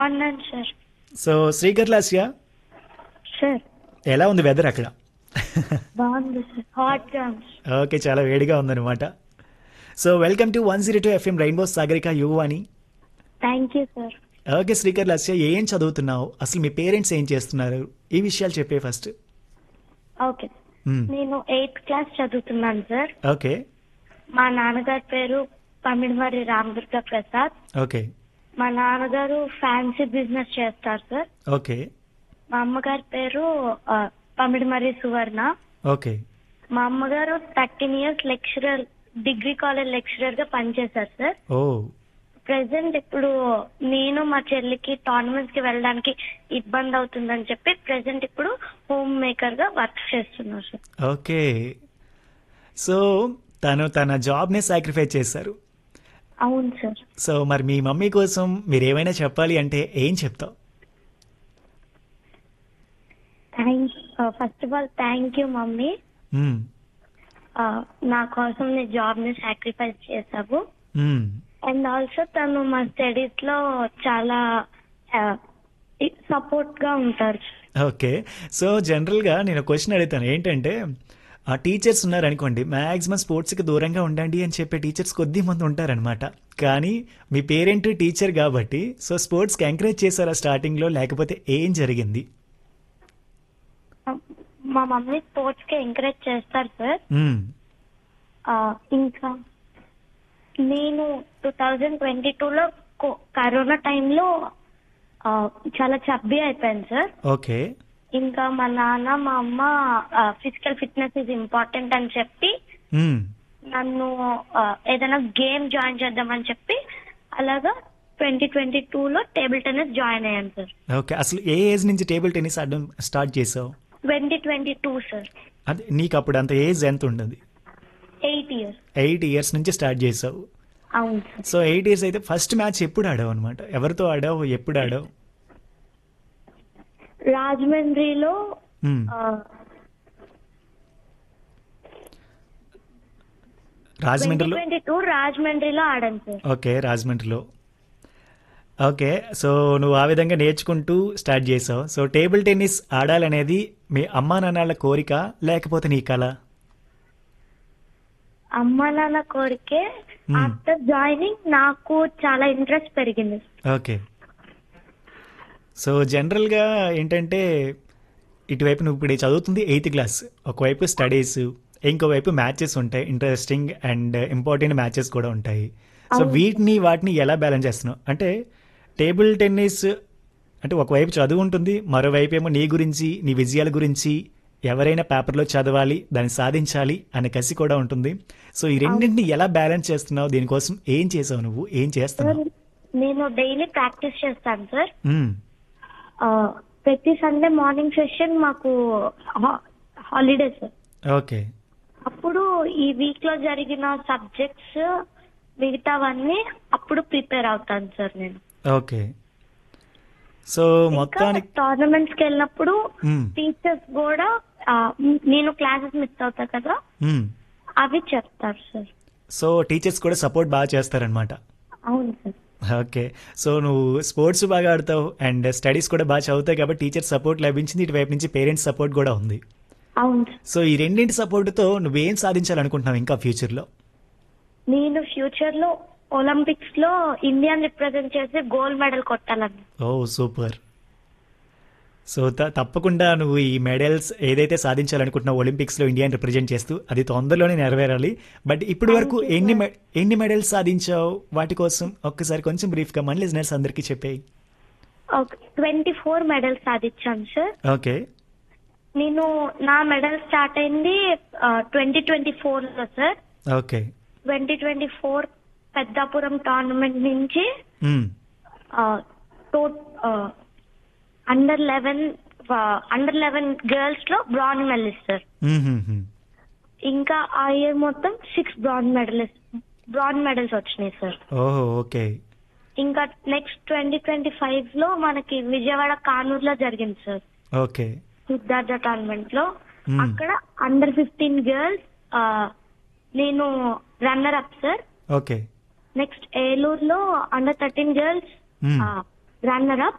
అన్నాను sir so Srikar Lasya sir ఎలా ఉంది వెదర్ అక్కడ బాగుంది సార్ హాట్ గా ఉంది ఓకే చాలా వేడిగా ఉందన్నమాట so welcome to one zero two FM rainbow Sagarika యువాని thank you sir okay Srikar Lasya ఏం చదువుతున్నావు అసలు మీ పేరెంట్స్ ఏం చేస్తున్నారు ఈ విషయాలు చెప్పే ఫస్ట్ ఓకే నేను ఎయిత్ క్లాస్ చదువుతున్నాను సార్ ఓకే మా నాన్నగారి పేరు పమిడిమర్రి రామదుర్గ ప్రసాద్ ఓకే మా నాన్నగారు ఫ్యాన్సీ బిజినెస్ చేస్తారు సార్ ఓకే మా అమ్మగారి పేరు ఆ, పమిడిమర్రి సువర్ణ ఓకే మా అమ్మగారు thirteen years lecturer degree college lecturer గా పనిచేశారు సార్ ఓ ప్రెసెంట్ ఇప్పుడు నేను మా చెల్లికి టోర్నమెంట్స్ కి వెళ్ళడానికి ఇబ్బంది అవుతుందని చెప్పి ప్రెసెంట్ ఇప్పుడు హోమ్ మేకర్ గా వర్క్ చేస్తున్నారు సార్ ఓకే సో తను తన జాబ్ని సాక్రిఫైస్ చేశారు అవును సార్ సో మరి మీ మమ్మీ కోసం మీరు ఏమైనా చెప్పాలి అంటే ఏం చెప్తావు thank first of all thank you mummy hmm. నా కోసం నీ జాబ్ ని సాక్రిఫైస్ చేసావు మ్మ్. అండ్ ఆల్సో తను మా స్టడీస్ లో చాలా సపోర్ట్ గా ఉంటారు ఓకే సో జనరల్గా నేను క్వశ్చన్ అడుగుతాను ఏంటంటే ఆ టీచర్స్ ఉన్నారనుకోండి మ్యాక్సిమం స్పోర్ట్స్కి దూరంగా ఉండండి అని చెప్పే టీచర్స్ కొద్ది మంది ఉంటారనమాట కానీ మీ పేరెంట్ టీచర్ కాబట్టి సో స్పోర్ట్స్కి ఎంకరేజ్ చేశారా స్టార్టింగ్లో లేకపోతే ఏం జరిగింది మా మమ్మీ స్పోర్ట్స్ కి ఎంకరేజ్ చేస్తారు సార్ మ్మ్. ఆ, ఇంకా నేను టూ థౌజండ్ ట్వంటీ టూలో కరోనా టైంలో చాలా చబ్బీ అయిపోయాను సార్ ఓకే ఇంకా మా నాన్న మా అమ్మ ఫిజికల్ ఫిట్నెస్ ఇస్ ఇంపార్టెంట్ అని చెప్పి మ్మ్. నన్ను ఆ, ఏదైనా గేమ్ జాయిన్ చేద్దామని చెప్పి అలాగా ట్వంటీ ట్వంటీ టూలో టేబుల్ టెన్నిస్ జాయిన్ అయ్యాను సార్ ఓకే అసలు ఏ ఏజ్ నుంచి టేబుల్ టెన్నిస్ ఆడడం స్టార్ట్ చేసావు ట్వంటీ ట్వంటీ టూ సార్ అదే నీకు అప్పుడు అంత ఏజ్ ఎంత ఉండదు ఎయిట్ ఇయర్స్ ఎయిట్ ఇయర్స్ నుంచి స్టార్ట్ చేసావు అవును సార్ సో ఎయిట్ ఇయర్స్ అయితే ఫస్ట్ మ్యాచ్ ఎప్పుడు ఆడావు అనమాట ఎవరితో ఆడావు ఎప్పుడు ఆడావు రాజమండ్రిలో మ్మ్. ట్వంటీ రాజమండ్రిలో ట్వంటీ టూ రాజమండ్రిలో ఆడాను సార్ ఓకే రాజమండ్రిలో ఓకే సో నువ్వు ఆ విధంగా నేర్చుకుంటూ స్టార్ట్ చేసావు సో టేబుల్ టెన్నిస్ ఆడాలనేది మీ అమ్మా నాన్నల కోరిక లేకపోతే నీ కళ అమ్మ నాన్న కోరికే Hmm. ఆఫ్టర్ జాయినింగ్ నాకు చాలా ఇంట్రెస్ట్ పెరిగింది ఓకే సో జనరల్గా ఏంటంటే ఇటువైపు నువ్వు ఇప్పుడు చదువుతుంది ఎయిత్ క్లాస్ ఒకవైపు స్టడీస్ ఇంకోవైపు మ్యాచెస్ ఉంటాయి ఇంట్రెస్టింగ్ అండ్ ఇంపార్టెంట్ మ్యాచెస్ కూడా ఉంటాయి సో అవును. వీటిని వాటిని ఎలా బ్యాలెన్స్ చేస్తున్నావు అంటే టేబుల్ టెన్నిస్ అంటే ఒకవైపు చదువు ఉంటుంది మరోవైపు ఏమో నీ గురించి నీ విజయాల గురించి ఎవరైనా పేపర్లో చదవాలి దాన్ని సాధించాలి అనే కసి కూడా ఉంటుంది సో ఈ రెండింటిని ఎలా బ్యాలెన్స్ చేస్తున్నావు దీనికోసం ఏం చేసావు నువ్వు ఏం సార్ చేస్తున్నావు నేను డైలీ ప్రాక్టీస్ చేస్తాను సార్ మ్మ్. ఆ, ప్రతి సండే మార్నింగ్ సెషన్ మాకు హాలిడే సార్ ఓకే అప్పుడు ఈ వీక్ లో జరిగిన సబ్జెక్ట్స్ మిగతావన్నీ అప్పుడు ప్రిపేర్ అవుతాను సార్ నేను ఓకే సో ఇంకా మొత్తానికి టోర్నమెంట్స్ కి వెళ్ళినప్పుడు మ్మ్. టీచర్స్ కూడా ఆ, నేను క్లాసెస్ మిస్ అవుతా కదా మ్మ్. అవి చెప్తారు సార్ సో టీచర్స్ కూడా సపోర్ట్ బాగా చేస్తారనమాట అవును సార్ ఓకే సో నువ్వు స్పోర్ట్స్ బాగా ఆడతావు అండ్ స్టడీస్ కూడా బాగా చదువుతావు కాబట్టి టీచర్ సపోర్ట్ లభించింది ఇటువైపు నుంచి పేరెంట్స్ సపోర్ట్ కూడా ఉంది అవును సార్ సో ఈ రెండింటి సపోర్ట్తో నువ్వేం సాధించాలనుకుంటున్నావు ఇంకా ఫ్యూచర్లో నేను ఫ్యూచర్ లో ఒలింపిక్స్ లో ఇండియాని రిప్రజెంట్ చేసి గోల్డ్ మెడల్ కొట్టాలని ఓ సూపర్ సో త- తప్పకుండా నువ్వు ఈ మెడల్స్ ఏదైతే సాధించాలనుకుంటున్నావు ఒలింపిక్స్లో ఇండియాని రిప్రజెంట్ చేస్తూ అది తొందరలోనే నెరవేరాలి బట్ ఇప్పటి వరకు Thank you, ఎన్ని sir. మె- ఎన్ని మెడల్స్ సాధించావు వాటి కోసం ఒక్కసారి కొంచెం బ్రీఫ్గా మన లిజనర్స్ అందరికీ చెప్పేయి ట్వంటీ ఫోర్ మెడల్స్ సాధించాను సార్ ఓకే నేను నా మెడల్ స్టార్ట్ అయింది ట్వంటీ ట్వంటీ ఫోర్ లో sir okay twenty twenty four Peddapuram tournament నుంచి మ్మ్. Under eleven under eleven girls లో బ్రాంజ్ మెడలిస్ట్ సార్ మ్మ్, మ్మ్, మ్మ్. ఇంకా ఆ ఇయర్ మొత్తం six bronze medalist bronze medals వచ్చినాయి సార్ ఓహో ఓకే ఇంకా నెక్స్ట్ ట్వంటీ ట్వంటీ ఫైవ్ లో మనకి విజయవాడ కానూరులో జరిగింది సార్ ఓకే సిద్ధార్థ టోర్నమెంట్ లో Hmm. అక్కడ అండర్ ఫిఫ్టీన్ గర్ల్స్ నేను runner up sir okay next ఏలూరులో under thirteen girls Hmm. Runner up